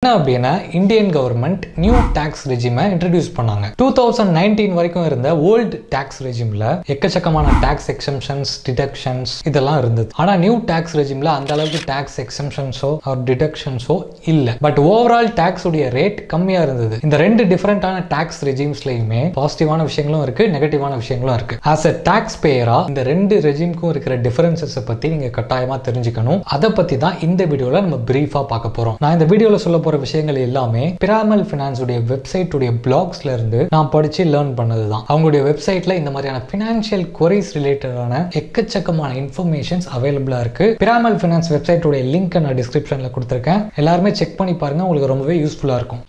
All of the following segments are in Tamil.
அப்படின்னா இந்தியன் கவர்மெண்ட் நியூ டாக்ஸ் ரெஜிமை இன்ட்ரடியூஸ் பண்ணாங்க டூ தௌசண்ட் நைன்டீன் வரைக்கும் இருந்த ஓல்டு டாக்ஸ் ரெஜிம்ல எக்கச்சக்கமான டாக்ஸ் எக்ஸம்ஷன்ஸ் டிடக்ஷன்ஸ் இதெல்லாம் இருந்தது ஆனா நியூ டாக்ஸ் ரெஜிம்ல அந்த அளவுக்கு டாக்ஸ் எக்ஸம்ஷன்ஸோ ஆர் டிடக்ஷன்ஸோ இல்ல பட் ஓவரால் டாக்ஸ் உடைய ரேட் கம்மியா இருந்தது இந்த ரெண்டு டிஃபரெண்டான டாக்ஸ் ரெஜிம்ஸ்லயுமே பாசிட்டிவான விஷயங்களும் இருக்கு நெகட்டிவான விஷயங்களும் இருக்கு ஆஸ் அ டாக்ஸ் பேயரா இந்த ரெண்டு ரெஜிம்க்கும் இருக்கிற டிஃபரன்சஸ் பத்தி நீங்க கட்டாயமா தெரிஞ்சுக்கணும் அதை பத்தி தான் இந்த வீடியோல நம்ம பிரீஃபா பார்க்க போறோம் நான் இந்த வீடியோல சொல்ல போற விஷயங்கள் எல்லாமே பிராமல் ஃபினான்ஸ் உடைய வெப்சைட் உடைய பிளாக்ஸ்ல இருந்து நான் படிச்சு லேர்ன் பண்ணது தான் அவங்களுடைய வெப்சைட்ல இந்த மாதிரியான ஃபினான்ஷியல் குவரிஸ் ரிலேட்டடான எக்கச்சக்கமான இன்ஃபர்மேஷன்ஸ் அவைலபிளா இருக்கு பிராமல் ஃபினான்ஸ் வெப்சைட் உடைய லிங்க் நான் டிஸ்கிரிப்ஷன்ல கொடுத்துருக்கேன் எல்லாருமே செக் பண்ணி பாருங்க உங்களுக்கு ரொம்பவே யூஸ்ஃபுல்லா இருக்கும்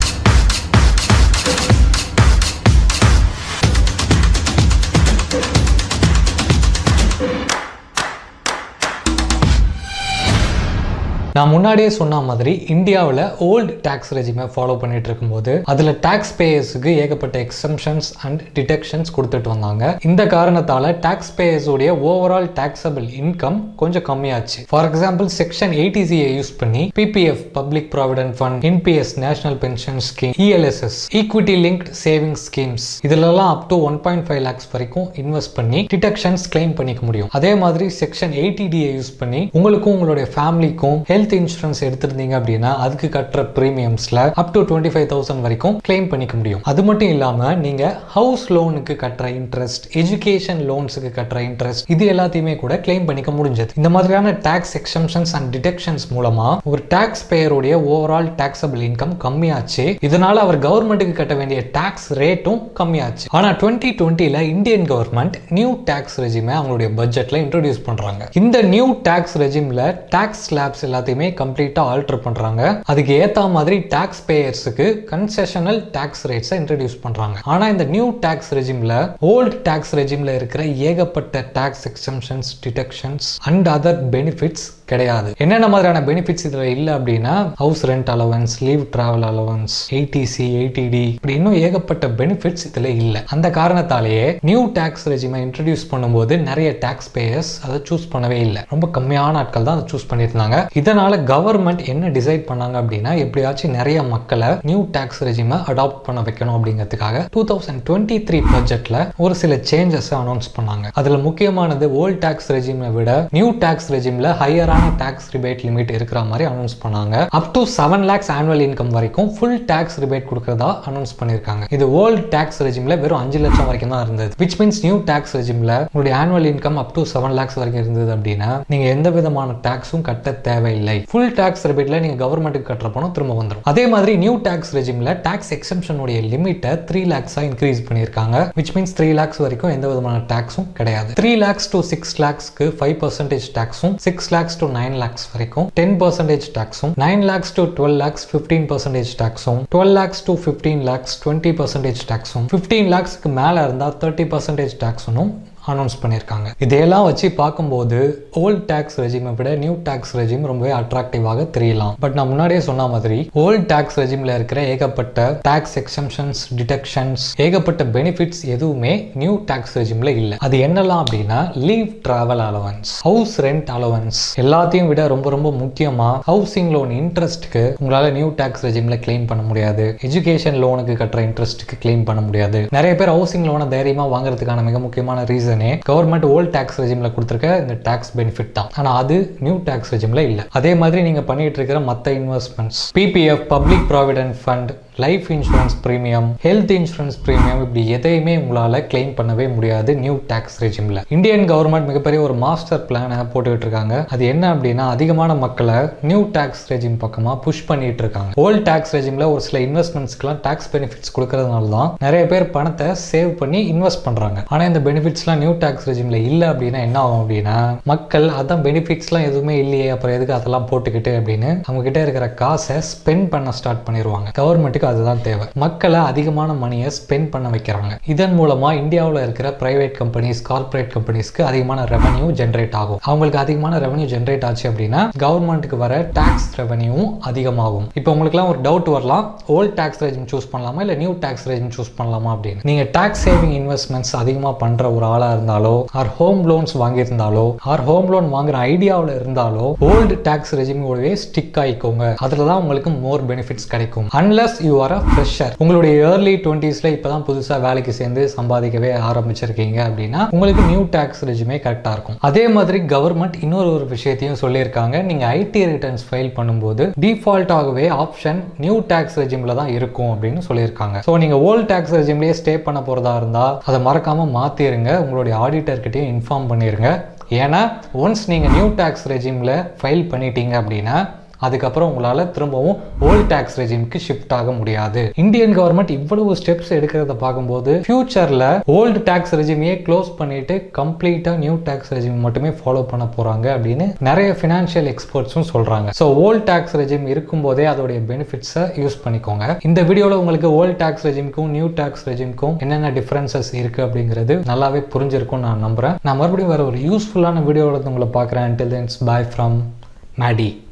நான் முன்னாடியே சொன்ன மாதிரி இந்தியாவில் ஓல்டு டாக்ஸ் ரெஜிமை ஃபாலோ பண்ணிட்டு இருக்கும்போது அதில் டாக்ஸ் பேயர்ஸுக்கு ஏகப்பட்ட எக்ஸம்ஷன்ஸ் அண்ட் டிடக்ஷன்ஸ் கொடுத்துட்டு வந்தாங்க இந்த காரணத்தால டாக்ஸ் பேயர்ஸுடைய ஓவரால் டாக்ஸபிள் இன்கம் கொஞ்சம் கம்மியாச்சு ஃபார் எக்ஸாம்பிள் செக்ஷன் எயிட்டிசியை யூஸ் பண்ணி PPF public provident fund NPS national pension scheme ELSS equity linked savings schemes இதுலலாம் up to one point five lakhs வரைக்கும் இன்வெஸ்ட் பண்ணி டிடக்ஷன்ஸ் கிளைம் பண்ணிக்க முடியும் அதே மாதிரி செக்ஷன் எயிட்டிடியை யூஸ் பண்ணி உங்களுக்கும் உங்களுடைய ஃபேமிலிக்கும் ஹெல்த் இன்சூரன்ஸ் எடுத்திருந்தீங்க அப்படின்னா அதுக்கு கட்டுற ப்ரீமியம்ஸ்ல up to twenty five thousand வரைக்கும் கிளைம் பண்ணிக்க முடியும் அது மட்டும் இல்லாம நீங்க ஹவுஸ் லோனுக்கு கட்டுற இன்ட்ரெஸ்ட் எஜுகேஷன் லோன்ஸுக்கு கட்டுற இன்ட்ரெஸ்ட் இது எல்லாத்தையுமே கூட கிளைம் பண்ணிக்க முடிஞ்சது இந்த மாதிரியான டாக்ஸ் எக்ஸம்ஷன்ஸ் அண்ட் டிடக்ஷன்ஸ் மூலமா ஒரு டாக்ஸ் பேயருடைய ஓவரால் டாக்ஸபிள் இன்கம் கம்மியாச்சு இதனால அவர் கவர்மெண்ட்டுக்கு கட்ட வேண்டிய டாக்ஸ் ரேட்டும் கம்மியாச்சு ஆனா டுவெண்ட்டி டுவெண்ட்டில இந்தியன் கவர்மெண்ட் நியூ டாக்ஸ் ரெஜிமை அவங்களுடைய பட்ஜெட்ல இன்ட்ரோடியூஸ் பண்றாங்க இந்த நியூ டாக்ஸ் ரெஜிம்ல டாக்ஸ் ஸ்லாப்ஸ் எல்லாத்தையுமே கம்ப்ளீட்டா ஆல்டர் பண்றாங்க அதுக்கு ஏத்த மாதிரி டாக்ஸ் பேயர்ஸுக்கு கன்செஷனல் டாக்ஸ் ரேட்ஸை இன்ட்ரடியூஸ் பண்றாங்க ஆனா இந்த நியூ டாக்ஸ் ரெஜிம்ல ஓல்ட் டாக்ஸ் ரெஜிம்ல இருக்கிற ஏகப்பட்ட tax exemptions deductions and other benefits கிடையாது என்னென்ன மாதிரியான பெனிஃபிட்ஸ் இதுல இல்ல அப்படின்னா house rent allowance leave travel allowance ATC ATT இப்படி இன்னும் ஏகப்பட்ட பெனிஃபிட்ஸ் இதுல இல்ல அந்த காரணத்தாலேயே நியூ டாக்ஸ் ரெஜிமை இன்ட்ரடியூஸ் பண்ணும்போது நிறைய டாக்ஸ் பேயர்ஸ் அதை சூஸ் பண்ணவே இல்லை ரொம்ப கம்மியான ஆட்கள் தான் அதை சூஸ் பண்ணியிருந்தாங்க இதனால கவர்மெண்ட் என்ன டிசைட் பண்ணாங்க அப்படின்னா எப்படியாச்சும் நிறைய மக்களை நியூ டாக்ஸ் ரெஜிமை அடாப்ட் பண்ண வைக்கணும் அப்படிங்கிறதுக்காக டூ தௌசண்ட் டுவெண்ட்டி த்ரீ பட்ஜெட்ல ஒரு சில சேஞ்சஸ் அனௌன்ஸ் பண்ணாங்க அதுல முக்கியமானது ஓல்ட் டாக்ஸ் ரெஜிமை விட நியூ டாக்ஸ் ரெஜிம்ல ஹையரான டாக்ஸ் ரிபேட் லிமிட் இருக்கிற மாதிரி அனௌன்ஸ் பண்ணாங்க up to seven lakhs annual income வரைக்கும் ஃபுல் டாக்ஸ் ரிபேட் கொடுக்கறதா அனௌன்ஸ் பண்ணிருக்காங்க இது ஓல்ட் டாக்ஸ் ரெஜிம்ல வெறும் அஞ்சு லட்சம் வரைக்கும் தான் இருந்தது விச் மீன்ஸ் நியூ டாக்ஸ் ரெஜிம்ல உங்களுடைய annual income up to seven lakhs வரைக்கும் இருந்தது அப்படின்னா நீங்க எந்த விதமான டாக்ஸும் கட்ட தேவையில்லை ஃபுல் டாக்ஸ் ரிபேட்ல நீங்க கவர்மெண்ட்டுக்கு கட்டுற பணம் திரும்ப வந்துடும் அதே மாதிரி நியூ டாக்ஸ் ரெஜிம்ல டாக்ஸ் எக்ஸம்ஷனுடைய லிமிட்டை த்ரீ லேக்ஸா இன்க்ரீஸ் பண்ணியிருக்காங்க விச் மீன்ஸ் த்ரீ லேக்ஸ் வரைக்கும் எந்த விதமான டாக்ஸும் கிடையாது த்ரீ லேக்ஸ் டு சிக்ஸ் லேக்ஸ்க்கு ஃபைவ் பர்சன்டேஜ் டாக்ஸும் six lakhs to nine lakhs வரைக்கும் டென் பர்சன்டேஜ் டாக்ஸும் nine lakhs to twelve lakhs fifteen percentage டாக்ஸும் twelve lakhs to fifteen lakhs twenty percentage டாக்ஸும் ஃபிஃப்டீன் லேக்ஸ்க்கு மேலே இருந்தால் தேர்ட்டி பர்சன்டேஜ் டாக்ஸும் அனௌன்ஸ் பண்ணியிருக்காங்க இதையெல்லாம் வச்சு பார்க்கும்போது ஓல்ட் டாக்ஸ் ரெஜிமை விட நியூ டாக்ஸ் ரெஜிம் ரொம்பவே அட்ராக்டிவாக தெரியலாம் பட் நான் முன்னாடியே சொன்ன மாதிரி ஓல்ட் டாக்ஸ் ரெஜிம்ல இருக்கிற ஏகப்பட்ட டாக்ஸ் எக்ஸம்ஷன்ஸ் டிடக்ஷன்ஸ் ஏகப்பட்ட பெனிஃபிட்ஸ் எதுவுமே நியூ டாக்ஸ் ரெஜிம்ல இல்ல அது என்னெல்லாம் அப்படின்னா leave travel allowance house rent allowance எல்லாத்தையும் விட ரொம்ப ரொம்ப முக்கியமா ஹவுசிங் லோன் இன்ட்ரெஸ்ட்க்கு உங்களால நியூ டாக்ஸ் ரெஜிம்ல கிளைம் பண்ண முடியாது எஜுகேஷன் லோனுக்கு கட்டுற இன்ட்ரெஸ்ட்க்கு கிளைம் பண்ண முடியாது நிறைய பேர் ஹவுசிங் லோனை தைரியமா வாங்குறதுக்கான மிக முக்கியமான ரீசன் ரீசனே கவர்மெண்ட் ஓல்ட் டாக்ஸ் ரெஜிம்ல கொடுத்துருக்க இந்த டாக்ஸ் பெனிஃபிட் தான் ஆனா அது நியூ டாக்ஸ் ரெஜிம்ல இல்ல அதே மாதிரி நீங்க பண்ணிட்டு இருக்கிற மத்த investments PPF public provident fund life insurance premium health insurance premium இப்படி எதையுமே உங்களால கிளைம் பண்ணவே முடியாது நியூ டாக்ஸ் ரெஜிம்ல இந்தியன் கவர்மெண்ட் மிகப்பெரிய ஒரு மாஸ்டர் பிளானை போட்டுக்கிட்டு இருக்காங்க அது என்ன அப்படின்னா அதிகமான மக்களை நியூ டாக்ஸ் ரெஜிம் பக்கமா புஷ் பண்ணிட்டு இருக்காங்க ஓல்ட் டாக்ஸ் ரெஜிம்ல ஒரு சில இன்வெஸ்ட்மெண்ட்ஸ்க்குலாம் டாக்ஸ் பெனிஃபிட்ஸ் கொடுக்கறதுனால தான் நிறைய பேர் பணத்தை சேவ் பண்ணி இன்வெஸ்ட் பண்றாங்க ஆனா இந்த பெனிஃபிட்ஸ்லாம் நியூ டாக்ஸ் ரெஜிம்ல இல்ல அப்படின்னா என்ன ஆகும் அப்படின்னா மக்கள் அதான் பெனிஃபிட்ஸ்லாம் எதுவுமே இல்லையே அப்புறம் எதுக்கு அதெல்லாம் போட்டுக்கிட்டு அப்படின்னு அவங்க கிட்ட இருக்கிற காசை ஸ்பெண்ட் பண்ண ஸ்டார்ட் பண்ணிடுவாங்க கவர்மெண்ட்டுக்கு அதுதான் தேவை மக்களை அதிகமான மணியை ஸ்பெண்ட் பண்ண வைக்கிறாங்க இதன் மூலமா இந்தியாவில் இருக்கிற பிரைவேட் கம்பெனிஸ் கார்ப்பரேட் கம்பெனிஸ்க்கு அதிகமான ரெவன்யூ ஜென்ரேட் ஆகும் அவங்களுக்கு அதிகமான ரெவன்யூ ஜென்ரேட் ஆச்சு அப்படின்னா கவர்மெண்ட்டுக்கு வர டாக்ஸ் ரெவன்யூவும் அதிகமாகும் இப்போ உங்களுக்குலாம் ஒரு டவுட் வரலாம் ஓல்ட் டாக்ஸ் ரெஜிம் சூஸ் பண்ணலாமா இல்லை நியூ டாக்ஸ் ரெஜிம் சூஸ் பண்ணலாமா அப்படின்னு நீங்க டாக்ஸ் சேவிங் இன்வெஸ்ட்மெண்ட்ஸ் அதிகமாக பண்ற ஒரு ஆளா இருந்தாலோ ஆர் ஹோம் லோன்ஸ் வாங்கியிருந்தாலோ ஆர் ஹோம் லோன் வாங்குற ஐடியாவில் இருந்தாலோ ஓல்டு டாக்ஸ் ரெஜிம் கூடவே ஸ்டிக் ஆயிக்கோங்க அதில் தான் உங்களுக்கு மோர் பெனிஃபிட்ஸ் கிடைக்கும் unless you are a fresher உங்களுடைய ஏர்லி டுவெண்ட்டீஸில் இப்போ தான் புதுசாக வேலைக்கு சேர்ந்து சம்பாதிக்கவே ஆரம்பிச்சிருக்கீங்க அப்படின்னா உங்களுக்கு நியூ டாக்ஸ் ரெஜிமே கரெக்டாக இருக்கும் அதே மாதிரி கவர்மெண்ட் இன்னொரு ஒரு விஷயத்தையும் சொல்லியிருக்காங்க நீங்கள் ஐடி ரிட்டர்ன்ஸ் ஃபைல் பண்ணும்போது டிஃபால்ட்டாகவே ஆப்ஷன் நியூ டாக்ஸ் ரெஜிமில் தான் இருக்கும் அப்படின்னு சொல்லியிருக்காங்க ஸோ நீங்கள் ஓல்ட் டாக்ஸ் ரெஜிம்லேயே ஸ்டே பண்ண போகிறதா இருந்தால் அதை மறக்காமல் மாற்றிடுங்க உங்களுடைய ஆடிட்டர்கிட்டையும் இன்ஃபார்ம் பண்ணிடுங்க ஏன்னா ஒன்ஸ் நீங்கள் நியூ டாக்ஸ் ரெஜிமில் ஃபைல் பண்ணிட்டீங்க அப்படின்னா அதுக்கப்புறம் உங்களால் திரும்பவும் ஓல்ட் டேக்ஸ் ரெஜிம்க்கு ஷிஃப்ட் ஆக முடியாது இந்தியன் கவர்மெண்ட் இவ்வளவு ஸ்டெப்ஸ் எடுக்கிறத பார்க்கும்போது ஃபியூச்சரில் ஓல்டு டேக்ஸ் ரெஜிமையே க்ளோஸ் பண்ணிட்டு கம்ப்ளீட்டாக நியூ டேக்ஸ் ரெஜிம் மட்டுமே ஃபாலோ பண்ண போகிறாங்க அப்படின்னு நிறைய ஃபினான்ஷியல் எக்ஸ்பர்ட்ஸும் சொல்கிறாங்க ஸோ ஓல்ட் டேக்ஸ் ரெஜிம் இருக்கும்போதே அதோடைய பெனிஃபிட்ஸை யூஸ் பண்ணிக்கோங்க இந்த வீடியோவில் உங்களுக்கு ஓல்ட் டேக்ஸ் ரெஜிம்க்கும் நியூ டேக்ஸ் ரெஜிம்க்கும் என்னென்ன டிஃப்ரென்சஸ் இருக்குது அப்படிங்கிறது நல்லாவே புரிஞ்சிருக்கும் நான் நம்புகிறேன் நான் மறுபடியும் வேற ஒரு யூஸ்ஃபுல்லான வீடியோவில் உங்களை பார்க்குறேன் until then it's bye from Maddy